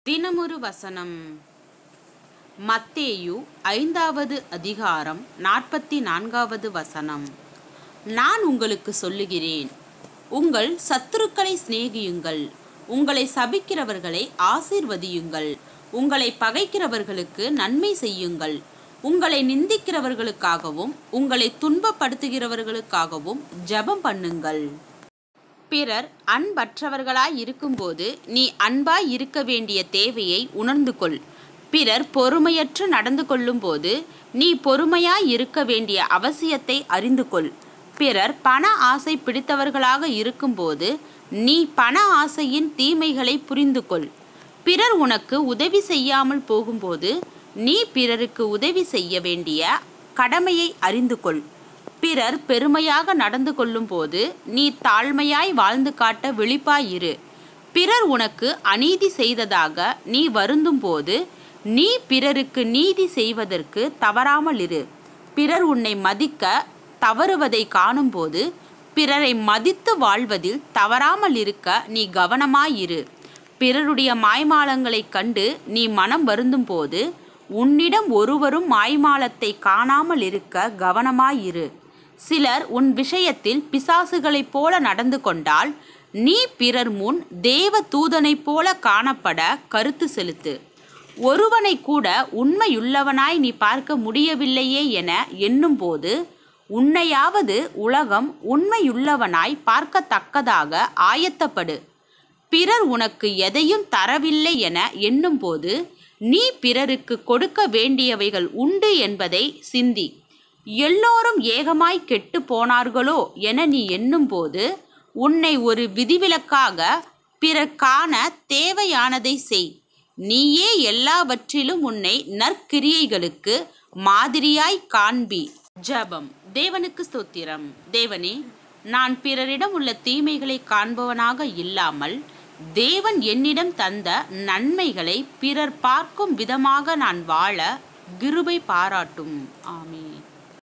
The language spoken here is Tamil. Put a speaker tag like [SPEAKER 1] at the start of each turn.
[SPEAKER 1] தினமொரு வசனம் மத்தேயு ஐந்தாவது அதிகாரம் நாற்பத்தி நான்காவது வசனம் நான் உங்களுக்கு சொல்லுகிறேன் உங்கள் சத்துருக்களை சிநேகியுங்கள் உங்களை சபிக்கிறவர்களை ஆசீர்வதியுங்கள் உங்களை பகைக்கிறவர்களுக்கு நன்மை செய்யுங்கள் உங்களை நிந்திக்கிறவர்களுக்காகவும் உங்களை துன்பப்படுத்துகிறவர்களுக்காகவும் ஜெபம் பண்ணுங்கள் பிறர் அன்பற்றவர்களாய் இருக்கும்போது நீ அன்பாய் இருக்க வேண்டிய தேவையை உணர்ந்து கொள் பிறர் பொறுமையற்று நடந்து கொள்ளும்போது நீ பொறுமையாய் இருக்க வேண்டிய அவசியத்தை அறிந்து கொள் பிறர் பண ஆசை பிடித்தவர்களாக இருக்கும்போது நீ பண ஆசையின் தீமைகளை புரிந்து கொள் பிறர் உனக்கு உதவி செய்யாமல் போகும்போது நீ பிறருக்கு உதவி செய்ய வேண்டிய கடமையை அறிந்து கொள் பிறர் பெருமையாக நடந்து கொள்ளும்போது நீ தாழ்மையாய் வாழ்ந்து காட்ட விழிப்பாயிரு பிறர் உனக்கு அநீதி செய்ததாக நீ வருந்தும்போது நீ பிறருக்கு நீதி செய்வதற்கு தவறாமல் இரு பிறர் உன்னை மதிக்க தவறுவதை காணும்போது பிறரை மதித்து வாழ்வதில் தவறாமல் இருக்க நீ கவனமாயிரு பிறருடைய மாய்மாலங்களைக் கண்டு நீ மனம் வருந்தும்போது உன்னிடம் ஒருவரும் மாய்மாலத்தை காணாமல் இருக்க கவனமாயிரு சிலர் உன் விஷயத்தில் பிசாசுகளைப் போல நடந்து கொண்டால் நீ பிறர் முன் தேவ தூதனைப் போல காணப்பட கருத்து செலுத்து ஒருவனை கூட உண்மையுள்ளவனாய் நீ பார்க்க முடியவில்லையே என எண்ணும்போது உன்னையாவது உலகம் உண்மையுள்ளவனாய் பார்க்கத்தக்கதாக ஆயத்தப்படு பிறர் உனக்கு எதையும் தரவில்லை என எண்ணும்போது நீ பிறருக்கு கொடுக்க வேண்டியவைகள் உண்டு என்பதை சிந்தி எல்லோரும் ஏகமாய் கெட்டு போனார்களோ என நீ எண்ணும்போது உன்னை ஒரு விதிவிலக்காக பிறர் காண தேவையானதை செய் நீயே எல்லாவற்றிலும் உன்னை நற்கிரியைகளுக்கு மாதிரியாய் காண்பி ஜெபம் தேவனுக்கு ஸ்தோத்திரம் தேவனே நான் பிறரிடம் உள்ள தீமைகளை காண்பவனாக இல்லாமல் தேவன் என்னிடம் தந்த நன்மைகளை பிறர் பார்க்கும் விதமாக நான் வாழ கிருபை பாராட்டும் ஆமென்